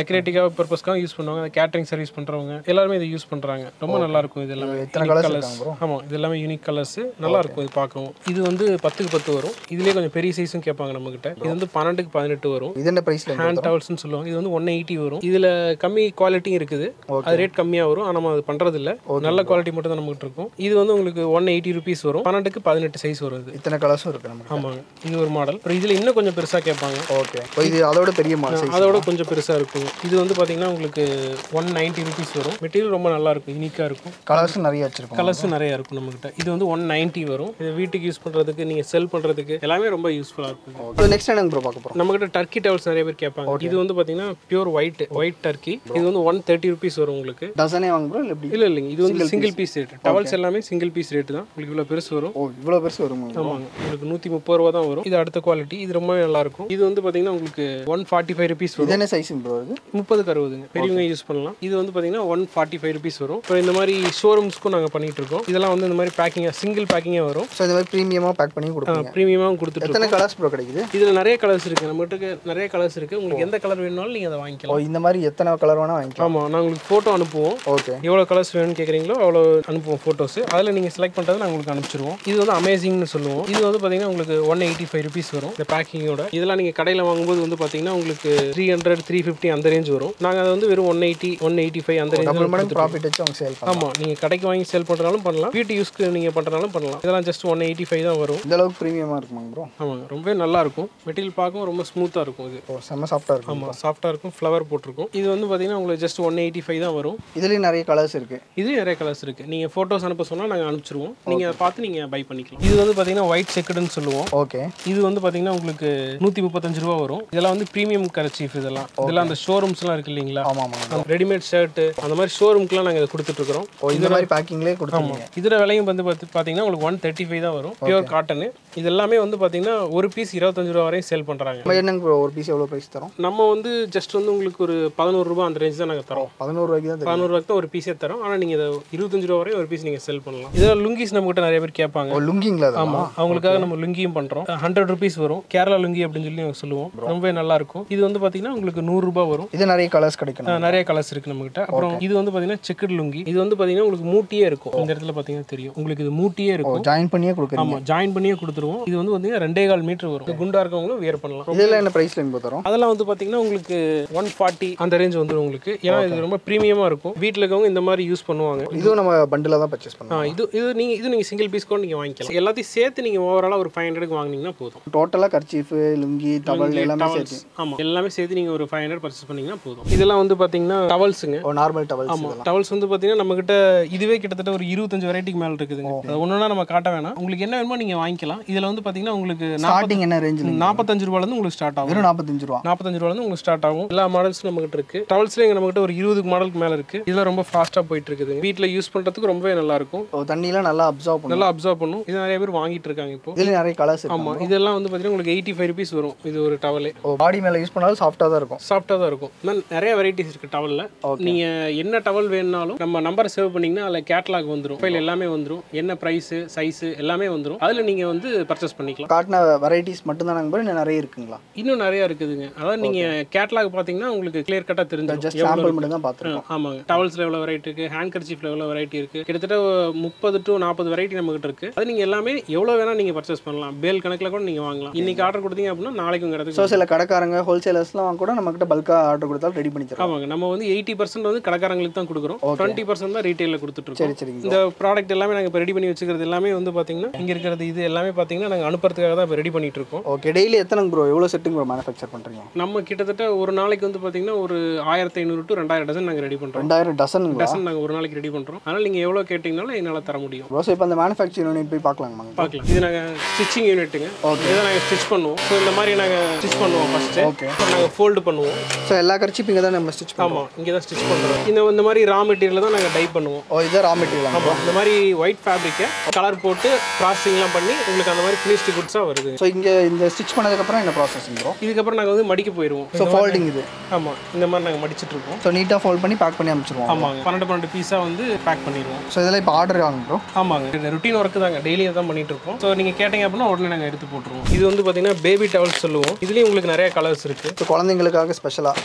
[SPEAKER 1] டெக்கரேட்டிவாக பர்பஸ்க்காக யூஸ் பண்ணுவாங்க கேட்டரிங் சர்வீஸ் பண்ணுறவங்க எல்லாருமே இதை யூஸ் பண்ணுறாங்க ரொம்ப நல்லா இருக்கும் இது எல்லாமே
[SPEAKER 2] எத்தனை
[SPEAKER 1] Unique
[SPEAKER 2] colours
[SPEAKER 1] colours.
[SPEAKER 2] இருக்காங்க bro?
[SPEAKER 1] ஆமாம் இது எல்லாமே யூனிக் கலர்ஸ் நல்லா இருக்கும் இது பார்க்கவும் இது வந்து பத்துக்கு பத்து வரும் இதுலேயே கொஞ்சம் பெரிய சைஸும் கேட்பாங்க நம்மகிட்ட இது வந்து பன்னெண்டுக்கு பதினெட்டு வரும்
[SPEAKER 2] இது என்ன ப்ரைஸில்
[SPEAKER 1] ஹேண்ட் டவல்ஸ்னு சொல்லுவாங்க இது வந்து ஒன் எயிட்டி வரும் இதில் கம்மி குவாலிட்டியும் இருக்குது அது ரேட் கம்மியாக வரும் ஆனால் நம்ம அது பண்ணுறது இல்ல நல்ல குவாலிட்டி மட்டும் தான் நம்மகிட்ட இருக்கும் இது வந்து உங்களுக்கு ஒன் எயிட்டி ருபீஸ் வரும் பன்னெண்டுக்கு பதினெட்டு சைஸ் வரும் இது
[SPEAKER 2] இத்தனை கலர்ஸும் இருக்குது நமக்கு
[SPEAKER 1] ஆமாங்க இது ஒரு மாடல் அப்புறம் இதில் இன்னும் கொஞ்சம் பெருசாக கேட்பாங்க
[SPEAKER 2] ஓகே இப்போ இது அதோட பெரிய மாடல் சைஸ்
[SPEAKER 1] அதோட கொஞ்சம் பெருசாக இருக்கும் இது வந்து பார்த்தீங்கன்னா உங்களுக்கு ஒன் நைன்ட்டி ருபீஸ் வரும் மெட்டீரியல் ரொம்ப நல்லா இருக்கும் யூனிக்காக இருக்கும்
[SPEAKER 2] கலர்ஸும் நிறைய வச்சிருக்கோம்
[SPEAKER 1] கலர்ஸும் நிறைய இருக்கும் நம்மகிட்ட இது வந்து ஒன் நைன்ட்டி வரும் இது வீட்டுக்கு யூஸ் பண்ணுறதுக்கு நீங்கள் செல் பண்ணுறதுக்கு எல்லாமே ரொம்ப யூஸ்ஃபுல்லாக இருக்கும்
[SPEAKER 2] ஸோ நெக்ஸ்ட் என்னங்க ப்ரோ பார்க்க போகிறோம்
[SPEAKER 1] நம்மகிட்ட டர்க்கி டவல்ஸ் நிறைய பேர் கேட்பாங்க இது வந்து பார்த்தீங்கன்னா பியூர் ஒயிட் ஒயிட் டர்க்கி இது வந்து ஒன் தேர்ட்டி ருபீஸ் வரும் உங்களுக்கு
[SPEAKER 2] டசனே வாங்க ப்ரோ இல்லை எப்படி
[SPEAKER 1] இல்லை இல்லைங்க இது வந்து சிங்கிள் பீஸ் ரேட் டவல்ஸ் எல்லாமே சிங்கிள் பீஸ் ரேட் தான் உங்களுக்கு இவ்வளோ பெருசு வரும்
[SPEAKER 2] ஓ இவ்வளோ பெருசு வருமா
[SPEAKER 1] ஆமாங்க உங்களுக்கு நூற்றி முப்பது ரூபா தான் வரும் இது அடுத்த குவாலிட்டி இது ரொம்பவே நல்லா இருக்கும் இது வந்து பார்த்தீங்கன்னா உங்களுக்கு ஒன் ஃபார்ட்டி ஃபைவ் ருபீஸ் வரும்
[SPEAKER 2] இது என்ன சைஸுங்க ப்ரோ இது
[SPEAKER 1] முப்பதுக்கு அறுபதுங்க பெரியவங்க யூஸ் பண்ணலாம் இது வந்து பார்த்தீங்கன்னா ஒன் ஃபார்ட்டி ஃபைவ் ருபீஸ் வரும் இப்போ இந்த மாதிரி ஷோரூம்ஸ்க்கும் நாங்கள் பண்ணிட்டு இருக்கோம் இதெல்லாம் வந்து இந்த மாதிரி பேக்கிங்காக சிங்கிள் பேக்கிங்காக வரும்
[SPEAKER 2] ஸோ இந்த மாதிரி ப்ரீமியமாக பேக் பண்ணி கொடுப்பீங்க
[SPEAKER 1] ப்ரீமியமாகவும் கொடுத்துட்டு
[SPEAKER 2] எத்தனை கலர்ஸ் ப்ரோ கிடைக்குது
[SPEAKER 1] இதில் நிறைய கலர்ஸ் இருக்குது நம்மகிட்ட நிறைய கலர்ஸ் இருக்குது உங்களுக்கு எந்த கலர் வேணும்னாலும் நீங்கள் அதை
[SPEAKER 2] ஓ
[SPEAKER 1] வாங்கிக்கலாம்
[SPEAKER 2] இந்த மாதிரி எத்தனை கலர் வேணால் வாங்கிக்கலாம்
[SPEAKER 1] ஆமாம் நான் உங்களுக்கு ஃபோட்டோ அனுப்புவோம்
[SPEAKER 2] ஓகே
[SPEAKER 1] எவ்வளோ கலர்ஸ் வேணும்னு கேட்குறீங்களோ அவ்வளோ அனுப்புவோம் ஃபோட்டோஸ் அதில் நீங்கள் செலக்ட் பண்ணுறதை நான் உங்களுக்கு அனுப்பிச்சிருவோம் இது வந்து அமேசிங்னு சொல்லுவோம் இது வந்து பார்த்தீங்கன்னா உங்களுக்கு ஒன் எயிட்டி ஃபைவ் ருபீஸ் வரும் இந்த பேக்கிங்கோட இதெல்லாம் நீங்கள் கடையில் வாங்கும்போது வந்து பார்த்தீங்கன்னா உங்களுக்கு த்ரீ ஹண்ட்ரட் த்ரீ ஃபிஃப்டி அந்த ரேஞ்ச் வரும் நாங்கள் அதை வந்து வெறும் one eighty one eighty five அந்த
[SPEAKER 2] டபுள்
[SPEAKER 1] ரேஞ்ச்
[SPEAKER 2] மடங்கு ப்ராஃபிட் வச்சு அவங்க சேல் பண்ணலாம்
[SPEAKER 1] ஆமாம் நீங்கள் கடைக்கு வாங்கி சேல் பண்ணுறனாலும் பண்ணலாம் வீட்டு யூஸ்க்கு நீங்கள் பண்ணுறனாலும் பண்ணலாம் இதெல்லாம் ஜஸ்ட் ஒன் எயிட்டி ஃபைவ் தான் வரும்
[SPEAKER 2] இந்த அளவுக்கு ப்ரீமியமாக இருக்குமாங்க ப்ரோ
[SPEAKER 1] ஆமாங்க ரொம்பவே நல்லா இருக்கும் மெட்டீரியல் பார்க்கவும் ரொம்ப ஸ்மூத்தாக இருக்கும் இது
[SPEAKER 2] ஓ செம்ம சாஃப்டாக இருக்கும்
[SPEAKER 1] ஆமாம் சாஃப்டாக இருக்கும் ஃப்ளவர் போட்டிருக்கும் இது வந்து பார்த்தீங்கன்னா உங்களுக்கு ஜஸ்ட் ஒன் எயிட்டி ஃபைவ் தான் வரும்
[SPEAKER 2] இதுலேயும் நிறைய கலர்ஸ் இருக்குது
[SPEAKER 1] இது நிறைய கலர்ஸ் இருக்குது நீங்கள் ஃபோட்டோஸ் அனுப்ப சொன்னால் நாங்கள் அனுப்பிச்சிருவோம் நீங்கள் அதை பார்த்து நீங்கள் பை பண்ணிக்கலாம் இது வந்து பார்த்தீங்கன்னா ஒயிட் செக்குடுன்னு சொல்லுவோம்
[SPEAKER 2] ஓகே
[SPEAKER 1] இது வந்து பார்த்தீங்கன்னா உங்களுக்கு நூற்றி முப்பத்தஞ்சு ரூபா வரும் இதெல்லாம் வந்து ப்ரீமியம் கரச்சீஃப் இதெல்லாம் இதெல்லாம் அந்த ஷோரூம்ஸ்லாம் இருக்கு இல்லைங்களா
[SPEAKER 2] ஆமாம் ஆமாங்க
[SPEAKER 1] ரெடிமேட் ஷர்ட்டு அந்த மாதிரி ஷோரூம்க்குலாம் நாங்கள் இதை கொடுத்துட்ருக்குறோம்
[SPEAKER 2] ஓ இந்த மாதிரி பேக்கிங்லேயே கொடுத்துருவீங்க
[SPEAKER 1] இதோட விலையும் வந்து பார்த்து பார்த்தீங்கன்னா உங்களுக்கு ஒன் தேர்ட்டி ஃபைவ் தான் வரும் பியூர் காட்டனு இது எல்லாமே வந்து பார்த்தீங்கன்னா ஒரு பீஸ் இருபத்தஞ்சு ரூபா வரையும் சேல் பண்ணுறாங்க
[SPEAKER 2] நம்ம என்னங்க ப்ரோ ஒரு பீஸ் எவ்வளோ ப்ரைஸ் தரோம்
[SPEAKER 1] நம்ம வந்து ஜஸ்ட் வந்து உங்களுக்கு ஒரு பதினோரு ரூபா அந்த ரேஞ்ச் தான் நாங்கள் தரோம்
[SPEAKER 2] பதினோரு ரூபாய்க்கு தான் தெரியும்
[SPEAKER 1] பதினோரு ரூபாய்க்கு தான் ஒரு பீஸே தரோம் ஆனால் நீங்கள் இதை இருபத்தஞ்சு ரூபா வரையும் ஒரு பீஸ் நீங்கள் செல் பண்ணலாம் இதில் லுங்கிஸ் நம்மகிட்ட நிறைய பேர் கேட்பாங்க
[SPEAKER 2] ஓ லுங்கிங்களா அது
[SPEAKER 1] ஆமாம் அவங்களுக்காக நம்ம லுங்கியும் பண்ணுறோம் ஹண்ட்ரட் ருபீஸ் வரும் கேரளா லுங்கி அப்படின்னு சொல்லி நாங்கள் சொல்லுவோம் ரொம்பவே நல்லா இருக்கும் இது வந்து பார்த்தீங்கன்னா உங்களுக்கு நூறுரூபா வரும்
[SPEAKER 2] இது நிறைய கலர்ஸ் கிடைக்கணும்
[SPEAKER 1] அஹ் நிறைய கலர்ஸ் இருக்கு நம்மகிட்ட அப்புறம் இது வந்து பார்த்தீங்கன்னா செக்குடு லுங்கி இது வந்து பார்த்தீங்கன்னா உங்களுக்கு மூட்டியே இருக்கும் இந்த இடத்துல பார்த்தீங்கன்னா தெரியும் உங்களுக்கு இது மூட்டியே
[SPEAKER 2] ஓ
[SPEAKER 1] இருக்கும்
[SPEAKER 2] ஜாயின் பண்ணியே கொடுக்குறீங்க
[SPEAKER 1] ஆமாம் ஜாயின் பண்ணியே கொடுத்துருவோம் இது வந்து பார்த்தீங்கன்னா ரெண்டே கால் மீட்டர் வரும் இது குண்டா இருக்கவங்களும் வேர் பண்ணலாம்
[SPEAKER 2] இதெல்லாம் என்ன ப்ரைஸில் இப்போ தரோம்
[SPEAKER 1] அதெல்லாம் வந்து பார்த்தீங்கன்னா உங்களுக்கு ஒன் ஃபார்ட்டி அந்த ரேஞ்ச் வந்துடும் உங்களுக்கு ஏன்னா இது ரொம்ப ப்ரீமியமாக இருக்கும் வீட்டில் இருக்கவங்க இந்த மாதிரி யூஸ் பண்ணுவாங்க
[SPEAKER 2] இதுவும் நம்ம பண்டிலாக தான் பர்ச்சேஸ்
[SPEAKER 1] ஆ,
[SPEAKER 2] பண்ணோம்
[SPEAKER 1] இது இது நீங்கள் இது நீங்கள் சிங்கிள் பீஸ் கூட நீங்கள் வாங்கிக்கலாம் எல்லாத்தையும் சேர்த்து நீங்கள் ஓவராலாக ஒரு ஃபைவ் ஹண்ட்ரடுக்கு வாங்கினீங்கன்னா போதும்
[SPEAKER 2] டோட்டலாக கர்ச்சீஃபு லுங்கி டவல் எல்லாமே சேர்த்து
[SPEAKER 1] ஆமாம் எல்லாமே சேர்த்து நீங்கள் ஒரு ஃபைவ் ஹண்ட்ரட் பர்ச்சேஸ் பண்ணீங்கன்னா போதும் இதெல்லாம் வந்து பார்த்தீங்கன்னா டவல்ஸுங்க
[SPEAKER 2] ஓ நார்மல் டவல்ஸ்
[SPEAKER 1] ஆமாம் டவல்ஸ் வந்து பார்த்தீங்கன்னா நம்மகிட்ட இதுவே கிட்டத்தட்ட ஒரு இருபத்தஞ்சு வெரைட்டிக்கு மேலே இருக்குதுங்க அது ஒன்றுனா நம்ம காட்ட வேணாம் உங்களுக்கு என்ன வேணுமோ நீங்கள் வாங்கிக்கலாம் இதில் வந்து பார்த்தீங்கன்னா உங்களுக்கு
[SPEAKER 2] ஸ்டார்டிங் என்ன ரேஞ்சில்
[SPEAKER 1] நாற்பத்தஞ்சு ரூபாலேருந்து உங்களுக்கு ஸ்டார்ட் ஆகும்
[SPEAKER 2] வெறும் நாற்பத்தஞ்சு ரூபா
[SPEAKER 1] நாற்பத்தஞ்சு ரூபாலேருந்து உங்களுக்கு ஸ்டார்ட் ஆகும் எல்லா மாடல்ஸும் நம்மகிட்ட இருக்கு டவல்ஸ்ல எங்க நம்மகிட்ட ஒரு இருபதுக்கு மாடலுக்கு மேலே இருக்கு இதெல்லாம் ரொம்ப ஃபாஸ்ட்டாக போயிட்டு இருக்குது வீட்டில் யூஸ் பண்ணுறதுக்கு ரொம்பவே நல்லா இருக்கும்
[SPEAKER 2] ஓ தண்ணியெலாம் நல்லா அப்சர்வ் பண்ணும்
[SPEAKER 1] நல்லா அப்சர்வ் பண்ணும் இது நிறைய பேர் வாங்கிட்டு இருக்காங்க இப்போ
[SPEAKER 2] இதுல நிறைய கலர்ஸ் இருக்கும்
[SPEAKER 1] ஆமாம் இதெல்லாம் வந்து பார்த்தீங்கன்னா உங்களுக்கு எயிட்டி ஃபைவ் ருபீஸ் வரும் இது ஒரு டவலே
[SPEAKER 2] ஓ பாடி மேலே யூஸ் பண்ணாலும் சாஃப்டாக தான் இருக்கும்
[SPEAKER 1] சாஃப்டாக தான் இருக்கும் இன்னும் நிறைய வெரைட்டிஸ் இருக்குது டவலில் நீங்கள் என்ன டவல் வேணுனாலும் நம்ம நம்பர் சேவ் பண்ணிங்கன்னா அதில் கேட்லாக் வந்துடும் ஃபைல் எல்லாமே வந்துடும் என்ன ப்ரைஸு சைஸு எல்லாமே வந்துடும் அதில் நீங்கள் வந்து பர்ச்சேஸ் பண்ணிக்கலாம்
[SPEAKER 2] காட்டின வெரைட்டிஸ் மட்டும்தான் நாங்கள் இன்னும் நிறைய இருக்குங்களா
[SPEAKER 1] இன்னும் நிறைய இருக்குதுங்க அதாவது நீங்கள் கேட்லாக் பார்த்தீங்கன்னா உங்களுக்கு கிளியர் கட்டாக தெரிஞ்சிடும்
[SPEAKER 2] ஜஸ்ட் சாம்பிள் மட்டும் தான் பார்த்துருக்கோம்
[SPEAKER 1] ஆமாங்க டவல்ஸ்ல எவ்வளோ வெரைட்டி இருக்கு ஹேண்ட் கர்ச்சீஃப்ல எவ்வளோ வெரைட்டி இருக்கு கிட்டத்தட்ட முப்பது டு நாற்பது வெரைட்டி நம்ம கிட்ட இருக்கு அது நீங்க எல்லாமே எவ்வளோ வேணா நீங்க பர்ச்சேஸ் பண்ணலாம் பேல் கணக்கில் கூட நீங்க வாங்கலாம் இன்னைக்கு ஆர்டர் கொடுத்தீங்க அப்படின்னா நாளைக்கு உங்க
[SPEAKER 2] ஸோ
[SPEAKER 1] இடத்துக்கு
[SPEAKER 2] சில கடைக்காரங்க ஹோல்சேலர்ஸ்லாம் கூட நம்மக்கிட்ட பல்காக ஆர்டர் கொடுத்தாலும் ரெடி பண்ணி தரோம்
[SPEAKER 1] ஆமாங்க நம்ம வந்து எயிட்டி பர்சன்ட் வந்து கடைக்காரங்களுக்கு தான் கொடுக்குறோம் டுவெண்ட்டி பர்சன்ட் தான் ரீட்டைலில் கொடுத்துட்டு இருக்கோம்
[SPEAKER 2] சரி சரிங்க
[SPEAKER 1] இந்த ப்ராடக்ட் எல்லாமே நாங்கள் இப்போ ரெடி பண்ணி வச்சுக்கிறது எல்லாமே வந்து பார்த்தீங்கன்னா இங்கே இருக்கிறது இது எல்லாமே பார்த்தீங்கன்னா நாங்கள் அனுப்புறதுக்காக தான் இப்போ ரெடி பண்ணிட்டு இருக்கோம்
[SPEAKER 2] ஓகே டெய்லி எத்தனை ப்ரோ எவ்வளோ செட்டுங்க ப்ரோ மேனுஃபேக்சர் பண்ணுறீங்க
[SPEAKER 1] நம்ம கிட்டத்தட்ட ஒரு நாளைக்கு வந்து பார்த்தீங்கன்னா ஒரு ஆயிரத்தி ஐநூறு டு ரெண்டாயிரம் டசன் நாங்கள் ரெடி பண்ணுறோம்
[SPEAKER 2] ரெண்டாயிரம் டசனுங்களா
[SPEAKER 1] டசன் நாங்கள் ஒரு நாளைக்கு ரெடி பண்ணுறோம் அதனால் நீங்கள் எவ்வளோ கேட்டிங்கனாலும் என்னால் தர முடியும்
[SPEAKER 2] ப்ரோ ஸோ இப்போ அந்த மேனுஃபேக்சரிங் யூனிட் போய் பார்க்கலாமா
[SPEAKER 1] பார்க்கலாம் இது நாங்கள் ஸ்டிச்சிங் யூனிட்டுங்க இதை நாங்கள் ஸ்டிச் பண்ணுவோம் ஸோ இந்த மாதிரி நாங்கள் ஸ்டிச் பண்ணுவோம் ஃபஸ்ட்டு
[SPEAKER 2] ஓகே
[SPEAKER 1] நாங்கள் ஃபோல்டு பண்ணுவோம்
[SPEAKER 2] ஸோ எல்லா கர்ச்சிப் இங்கே தான் நம்ம ஸ்டிச் பண்ணுவோம்
[SPEAKER 1] ஆமாம் இங்கே தான் ஸ்டிச் பண்ணுறோம் இந்த இந்த மாதிரி ரா மெட்டீரியல் தான் நாங்கள் டை பண்ணுவோம்
[SPEAKER 2] ஓ இதான் ரா மெட்டீரியல்
[SPEAKER 1] ஆமாம் இந்த மாதிரி ஒயிட் ஃபேப்ரிக்கை கலர் போட்டு ப்ராசஸிங்லாம் பண்ணி உங்களுக்கு அந்த மாதிரி ஃபினிஷ்டு குட்ஸாக வருது
[SPEAKER 2] ஸோ இங்கே இந்த ஸ்டிச் பண்ணதுக்கப்புறம் என்ன ப்ராசஸிங் ப்ரோ
[SPEAKER 1] இதுக்கப்புறம் நாங்கள் வந்து மடிக்க போயிடுவோம்
[SPEAKER 2] ஸோ ஃபோல்டிங் இது
[SPEAKER 1] ஆமாம் இந்த மாதிரி நாங்கள் மடிச்சிட்டு இருக்கோம்
[SPEAKER 2] ஸோ நீட்டாக ஃபோல்ட் பண்ணி பேக் பண்ணி அனுப்பிச்சிருவோம்
[SPEAKER 1] ஆமாங்க பன்னெண்டு பன்னெண்டு பீஸாக வந்து பேக் பண்ணிடுவோம்
[SPEAKER 2] ஸோ இதெல்லாம் இப்போ ஆர்டர் ஆகும் ப்ரோ
[SPEAKER 1] ஆமாங்க இது ருட்டீன் ஒர்க்கு தாங்க டெய்லி தான் பண்ணிட்டு இருக்கோம் ஸோ நீங்கள் கேட்டீங்க அப்படின்னா உடனே நாங்கள் எடுத்து போட்டுருவோம் இது வந்து பார்த்தீங்கன்னா பேபி டவல்ஸ் சொல்லுவோம் இதுலேயும் உங்களுக்கு நிறைய கலர்ஸ் இருக்குது
[SPEAKER 2] ஸோ குழந்தைங்களுக்காக ஸ்பெஷலாக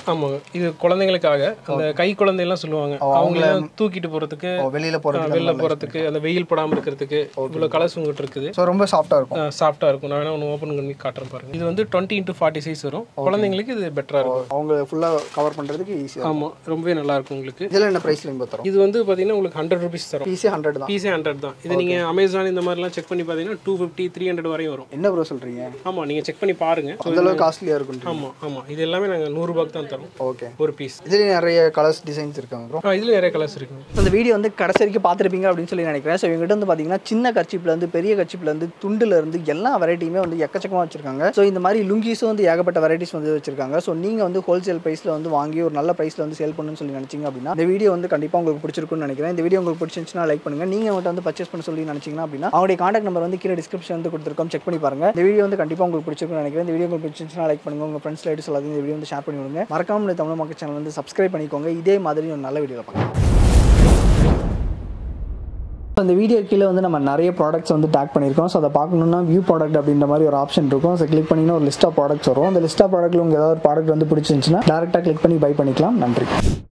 [SPEAKER 1] ஆமாங்க இது குழந்தைங்களுக்காக அந்த கை குழந்தைலாம் சொல்லுவாங்க அவங்கள தூக்கிட்டு போறதுக்கு
[SPEAKER 2] ஓ, வெளியில போறது
[SPEAKER 1] வெளில போறதுக்கு அந்த வெயில் படாம இருக்கிறதுக்கு இவ்வளவு கலர்ஸ் உங்ககிட்ட இருக்குது
[SPEAKER 2] ஸோ ரொம்ப சாஃப்டா இருக்கும்
[SPEAKER 1] சாஃப்டா இருக்கும் நான் வேணா ஒன்று ஓப்பன் பண்ணி காட்டுறேன் பாருங்க இது வந்து டுவெண்ட்டி இன்ட்டு ஃபார்ட்டி சைஸ் வரும் குழந்தைங்களுக்கு இது பெட்டரா இருக்கும்
[SPEAKER 2] அவங்க ஃபுல்லா கவர் பண்றதுக்கு ஈஸியா
[SPEAKER 1] ஆமா ரொம்பவே நல்லா இருக்கும் உங்களுக்கு
[SPEAKER 2] இதுல என்ன பிரைஸ்ல இங்க தரும்
[SPEAKER 1] இது வந்து பாத்தீங்கன்னா உங்களுக்கு ஹண்ட்ரட் ருபீஸ் தரும்
[SPEAKER 2] பீஸே ஹண்ட்ரட் தான்
[SPEAKER 1] பீஸே ஹண்ட்ரட் தான் இது நீங்க அமேசான் இந்த மாதிரிலாம் செக் பண்ணி பாத்தீங்கன்னா டூ ஃபிஃப்டி த்ரீ ஹண்ட்ரட் வரையும் வரும்
[SPEAKER 2] என்ன ப்ரோ சொல்றீங்க
[SPEAKER 1] ஆமா நீங்க செக் பண்ணி பாருங்க
[SPEAKER 2] அந்த அளவுக்கு காஸ்ட்லியா இருக்கும்
[SPEAKER 1] ஆமா ஆமா இது எல்லாமே நாங்க நூறு ரூபாய்க்கு தான் தரோம்
[SPEAKER 2] ஓகே
[SPEAKER 1] ஒரு பீஸ்
[SPEAKER 2] இதுல நிறைய கலர்ஸ் டிசைன்ஸ் இருக்காங்க ப்ரோ
[SPEAKER 1] இதுல நிறைய கலர்ஸ் இருக்குங்க
[SPEAKER 3] இந்த வீடியோ வந்து கடைசி வரைக்கும் பார்த்துருப்பீங்க அப்படின்னு சொல்லி நினைக்கிறேன் ஸோ இவங்ககிட்ட வந்து பார்த்தீங்கன்னா சின்ன கர்ச்சிப்லேருந்து பெரிய கர்ச்சிப்லேருந்து துண்டுலேருந்து எல்லா வெரைட்டியுமே வந்து எக்கச்சக்கமாக வச்சிருக்காங்க ஸோ இந்த மாதிரி லுங்கீஸும் வந்து ஏகப்பட்ட வெரைட்டிஸ் வந்து வச்சிருக்காங்க ஸோ நீங்கள் வந்து ஹோல்சேல் ப்ரைஸில் வந்து வாங்கி ஒரு நல்ல ப்ரைஸில் வந்து சேல் பண்ணணும்னு சொல்லி நினச்சிங்க அப்படின்னா இந்த வீடியோ வந்து கண்டிப்பாக உங்களுக்கு பிடிச்சிருக்கும்னு நினைக்கிறேன் இந்த வீடியோ உங்களுக்கு பிடிச்சிருந்துச்சுன்னா லைக் பண்ணுங்கள் நீங்கள் அவங்கள்ட்ட வந்து பர்ச்சேஸ் பண்ண சொல்லி நினச்சிங்கன்னா அப்படின்னா அவங்களுடைய காண்டாக்ட் நம்பர் வந்து கீழே டிஸ்கிரிப்ஷன் வந்து கொடுத்துருக்கோம் செக் பண்ணி பாருங்க இந்த வீடியோ வந்து கண்டிப்பாக உங்களுக்கு பிடிச்சிருக்கும்னு நினைக்கிறேன் இந்த வீடியோ உங்களுக்கு பிடிச்சிருந்துச்சுன்னா லைக் பண்ணுங்க உங்கள் ஃப்ரெண்ட்ஸ் லைட்ஸ் எல்லாத்தையும் இந்த வீடியோ வந்து ஷேர் பண்ணி விடுங்க மறக்காம இந்த தமிழ் மக்கள் சேனல் வந்து சப்ஸ்கிரைப் பண்ணிக்கோங்க இதே மாதிரி ஒரு நல்ல வீடியோவில் பார்க்கலாம் இந்த வீடியோ கீழே வந்து நம்ம நிறைய ப்ராடக்ட்ஸ் வந்து டேக் பண்ணியிருக்கோம் ஸோ அதை பார்க்கணுன்னா வியூ ப்ராடக்ட் அப்படின்ற மாதிரி ஒரு ஆப்ஷன் இருக்கும் ஸோ கிளிக் பண்ணிங்கன்னா ஒரு லிஸ்ட் ஆஃப் ப்ராடக்ட்ஸ் வரும் அந்த லிஸ்ட் ஆஃப் ப்ராடக்ட்ல உங்களுக்கு ஏதாவது ஒரு ப்ராடக்ட் வந்து பிடிச்சிருந்துச்சுன்னா டேரெக்டாக கிளிக் பண்ணி பை பண்ணிக்கலாம் நன்றி